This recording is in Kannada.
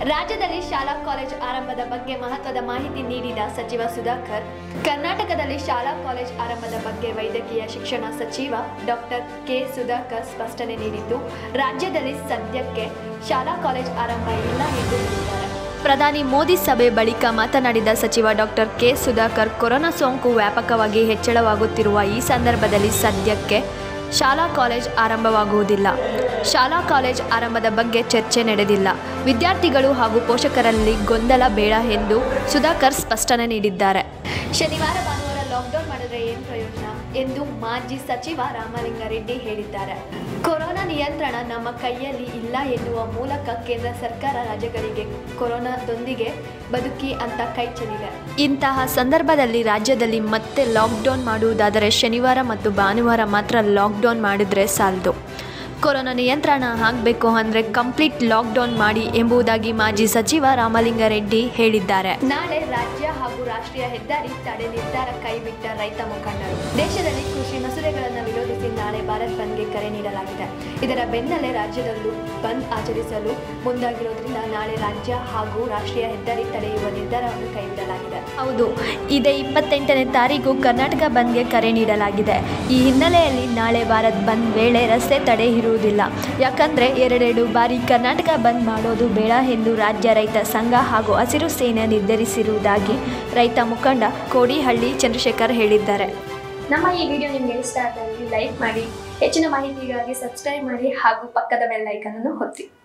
ರಾಜ್ಯದಲ್ಲಿ ಶಾಲಾ ಕಾಲೇಜ್ ಆರಂಭದ ಬಗ್ಗೆ ಮಹತ್ವದ ಮಾಹಿತಿ ನೀಡಿದ ಸಚಿವ ಸುಧಾಕರ್ ಕರ್ನಾಟಕದಲ್ಲಿ ಶಾಲಾ ಕಾಲೇಜ್ ಆರಂಭದ ಬಗ್ಗೆ ವೈದ್ಯಕೀಯ ಶಿಕ್ಷಣ ಸಚಿವ ಡಾಕ್ಟರ್ ಕೆ ಸುಧಾಕರ್ ಸ್ಪಷ್ಟನೆ ನೀಡಿದ್ದು ರಾಜ್ಯದಲ್ಲಿ ಸದ್ಯಕ್ಕೆ ಶಾಲಾ ಕಾಲೇಜ್ ಆರಂಭ ಇಲ್ಲ ಎಂದು ಹೇಳಿದ್ದಾರೆ ಪ್ರಧಾನಿ ಮೋದಿ ಸಭೆ ಬಳಿಕ ಮಾತನಾಡಿದ ಸಚಿವ ಡಾಕ್ಟರ್ ಕೆ ಸುಧಾಕರ್ ಕೊರೋನಾ ಸೋಂಕು ವ್ಯಾಪಕವಾಗಿ ಹೆಚ್ಚಳವಾಗುತ್ತಿರುವ ಈ ಸಂದರ್ಭದಲ್ಲಿ ಸದ್ಯಕ್ಕೆ ಶಾಲಾ ಕಾಲೇಜ್ ಆರಂಭವಾಗುವುದಿಲ್ಲ ಶಾಲಾ ಕಾಲೇಜ್ ಆರಂಭದ ಬಗ್ಗೆ ಚರ್ಚೆ ನಡೆದಿಲ್ಲ ವಿದ್ಯಾರ್ಥಿಗಳು ಹಾಗೂ ಪೋಷಕರಲ್ಲಿ ಗೊಂದಲ ಬೇಡ ಎಂದು ಸುಧಾಕರ್ ಸ್ಪಷ್ಟನೆ ನೀಡಿದ್ದಾರೆ ಶನಿವಾರ ಭಾನುವಾರ ಲಾಕ್ಡೌನ್ ಮಾಡಿದ್ರೆ ಏನು ಪ್ರಯೋಜನ ಎಂದು ಮಾಜಿ ಸಚಿವ ರಾಮಲಿಂಗಾರೆಡ್ಡಿ ಹೇಳಿದ್ದಾರೆ ಕೊರೋನಾ ನಿಯಂತ್ರಣ ನಮ್ಮ ಕೈಯಲ್ಲಿ ಇಲ್ಲ ಎನ್ನುವ ಮೂಲಕ ಕೇಂದ್ರ ಸರ್ಕಾರ ರಾಜ್ಯಗಳಿಗೆ ಕೊರೋನಾದೊಂದಿಗೆ ಬದುಕಿ ಅಂತ ಕೈ ಚೆಲ್ಲಿದೆ ಇಂತಹ ಸಂದರ್ಭದಲ್ಲಿ ರಾಜ್ಯದಲ್ಲಿ ಮತ್ತೆ ಲಾಕ್ಡೌನ್ ಮಾಡುವುದಾದರೆ ಶನಿವಾರ ಮತ್ತು ಭಾನುವಾರ ಮಾತ್ರ ಲಾಕ್ಡೌನ್ ಮಾಡಿದ್ರೆ ಸಾಲದು ಕೊರೋನಾ ನಿಯಂತ್ರಣ ಆಗಬೇಕು ಅಂದರೆ ಕಂಪ್ಲೀಟ್ ಲಾಕ್ಡೌನ್ ಮಾಡಿ ಎಂಬುದಾಗಿ ಮಾಜಿ ಸಚಿವ ರಾಮಲಿಂಗಾರೆಡ್ಡಿ ಹೇಳಿದ್ದಾರೆ ನಾಳೆ ರಾಜ್ಯ ಹಾಗೂ ರಾಷ್ಟ್ರೀಯ ಹೆದ್ದಾರಿ ತಡೆ ನಿರ್ಧಾರ ಕೈಬಿಟ್ಟ ರೈತ ಮುಖಂಡರು ದೇಶದಲ್ಲಿ ಕೃಷಿ ಮಸೂದೆಗಳನ್ನು ವಿರೋಧಿಸಿ ನಾಳೆ ಭಾರತ್ ಬಂದ್ಗೆ ಕರೆ ನೀಡಲಾಗಿದೆ ಇದರ ಬೆನ್ನಲ್ಲೇ ರಾಜ್ಯದಲ್ಲೂ ಬಂದ್ ಆಚರಿಸಲು ಮುಂದಾಗಿರೋದ್ರಿಂದ ನಾಳೆ ರಾಜ್ಯ ಹಾಗೂ ರಾಷ್ಟ್ರೀಯ ಹೆದ್ದಾರಿ ತಡೆಯುವ ನಿರ್ಧಾರವನ್ನು ಕೈಬಿಡಲಾಗಿದೆ ಹೌದು ಇದೇ ಇಪ್ಪತ್ತೆಂಟನೇ ತಾರೀಕು ಕರ್ನಾಟಕ ಬಂದ್ಗೆ ಕರೆ ನೀಡಲಾಗಿದೆ ಈ ಹಿನ್ನೆಲೆಯಲ್ಲಿ ನಾಳೆ ಭಾರತ್ ಬಂದ್ ವೇಳೆ ರಸ್ತೆ ತಡೆ ಇರುವುದಿಲ್ಲ ಯಾಕಂದ್ರೆ ಎರಡೆರಡು ಬಾರಿ ಕರ್ನಾಟಕ ಬಂದ್ ಮಾಡೋದು ಬೇಡ ಎಂದು ರಾಜ್ಯ ರೈತ ಸಂಘ ಹಾಗೂ ಹಸಿರು ಸೇನೆ ನಿರ್ಧರಿಸಿರುವುದಾಗಿ ರೈತ ಮುಖಂಡ ಕೋಡಿಹಳ್ಳಿ ಚಂದ್ರಶೇಖರ್ ಹೇಳಿದ್ದಾರೆ ನಮ್ಮ ಈ ವಿಡಿಯೋ ನಿಮಗೆ ಇಷ್ಟ ಆದಲ್ಲಿ ಲೈಕ್ ಮಾಡಿ ಹೆಚ್ಚಿನ ಮಾಹಿತಿಗಾಗಿ ಸಬ್ಸ್ಕ್ರೈಬ್ ಮಾಡಿ ಹಾಗೂ ಪಕ್ಕದ ಬೆಲ್ ಐಕನ್ ಅನ್ನು ಒತ್ತಿ